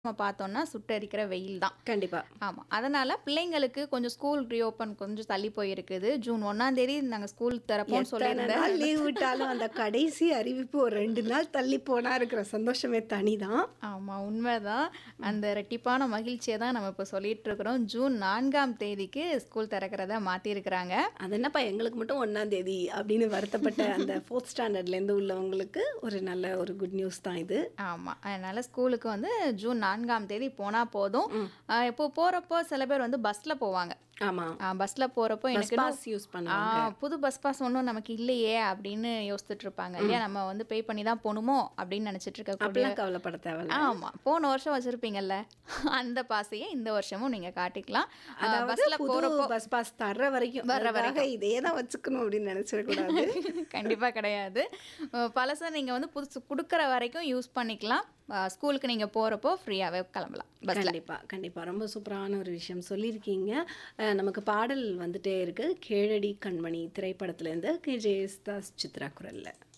நம்ம பார்த்தோம்னா சுட்டெரிக்கிற வெயில் தான் கண்டிப்பா ஆமாம் அதனால் பிள்ளைங்களுக்கு கொஞ்சம் ஸ்கூல் ரீஓப்பன் கொஞ்சம் தள்ளி போயிருக்குது ஜூன் ஒன்றாம் தேதி நாங்கள் ஸ்கூல் திறப்போம்னு எத்தனை சொல்லியிருந்தேன் நாள் லீவ் விட்டாலும் அந்த கடைசி அறிவிப்பு ஒரு ரெண்டு நாள் தள்ளி போனா இருக்கிற சந்தோஷமே தனிதான் ஆமாம் உண்மைதான் அந்த ரெட்டிப்பான மகிழ்ச்சியை தான் நம்ம இப்போ சொல்லிட்டு இருக்கிறோம் ஜூன் நான்காம் தேதிக்கு ஸ்கூல் திறக்கிறத மாற்றிருக்கிறாங்க அது என்னப்பா எங்களுக்கு மட்டும் ஒன்னாம் தேதி அப்படின்னு வருத்தப்பட்ட அந்த ஃபோர்த் ஸ்டாண்டர்ட்ல இருந்து உள்ளவங்களுக்கு ஒரு நல்ல ஒரு குட் நியூஸ் தான் இது ஆமாம் அதனால் ஸ்கூலுக்கு வந்து ஜூன் நான்காம் தேதி போனால் போதும் ஆஹ் இப்போ போகிறப்போ சில பேர் வந்து பஸ்ஸில் போவாங்க ஆமா பஸ்ஸில் போகிறப்போ பஸ் எனக்கு பாஸ் யூஸ் பண்ணுவாங்க ஆ, புது பஸ் பாஸ் ஒன்றும் நமக்கு இல்லையே அப்படின்னு யோசிச்சுட்டு இருப்பாங்க இல்லையா நம்ம வந்து பே பண்ணி தான் போகணுமோ அப்படின்னு நினச்சிட்டு இருக்கக்கூடிய அப்படிலாம் கவலைப்பட தேவையில்ல ஆமாம் போன வருஷம் வச்சுருப்பீங்கல்ல அந்த பாசையை இந்த வருஷமும் நீங்கள் காட்டிக்கலாம் அதாவது பஸ்ஸில் புது போகிறப்போ பஸ் பாஸ் தர்ற வரைக்கும் வர்ற வர்ற இதே தான் வச்சுக்கணும் அப்படின்னு நினைச்சிடக்கூடாது கண்டிப்பாக கிடையாது அஹ் பழசை நீங்கள் வந்து புதுசு கொடுக்குற வரைக்கும் யூஸ் பண்ணிக்கலாம் அஹ் ஸ்கூலுக்கு நீங்கள் போகிறப்போ ஃப்ரீயாகவே கிளம்பலாம் பஸ்ஸில் கண்டிப்பா கண்டிப்பா ரொம்ப சூப்பரான ஒரு விஷயம் சொல்லியிருக்கீங்க அஹ் நமக்கு பாடல் வந்துட்டே இருக்கு கேழடி கண்மணி திரைப்படத்துல இருந்து கே ஜெயஸ்தாஸ் சித்ரா குரல்ல